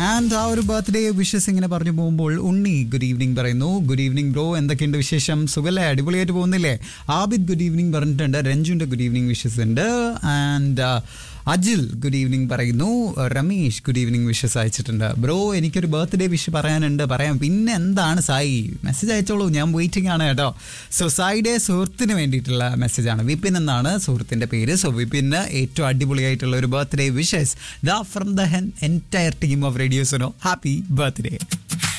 and ആ ഒരു birthday wishes ഇങ്ങനെ പറഞ്ഞു പോകുമ്പോൾ ഉണ്ണി ഗുഡ് ഈവനിങ് പറയുന്നു ഗുഡ് ഈവനിങ് ബ്രോ എന്തൊക്കെയുണ്ട് വിശേഷം സുഖല്ലേ അടിപൊളിയായിട്ട് പോകുന്നില്ലേ ആബിദ് ഗുഡ് ഈവനിങ് പറഞ്ഞിട്ടുണ്ട് രഞ്ജുവിൻ്റെ ഗുഡ് ഈവനിങ് വിഷസ് ഉണ്ട് ആൻഡ് അജിൽ ഗുഡ് ഈവനിങ് പറയുന്നു രമേഷ് ഗുഡ് ഈവനിങ് വിഷസ് അയച്ചിട്ടുണ്ട് ബ്രോ എനിക്കൊരു ബർത്ത്ഡേ വിഷ് പറയാനുണ്ട് പറയാം പിന്നെ എന്താണ് സായി മെസ്സേജ് അയച്ചോളൂ ഞാൻ വെയിറ്റിംഗ് ആണ് കേട്ടോ സോ സായിയുടെ സുഹൃത്തിന് വേണ്ടിയിട്ടുള്ള മെസ്സേജാണ് വിപിൻ എന്നാണ് സുഹൃത്തിൻ്റെ പേര് സോ വിപിന് ഏറ്റവും അടിപൊളിയായിട്ടുള്ള ഒരു birthday wishes the from the ഹെൻ എൻറ്റയർ ടീം ഓഫ് റേഡിയോസിനോ ഹാപ്പി ബർത്ത്ഡേ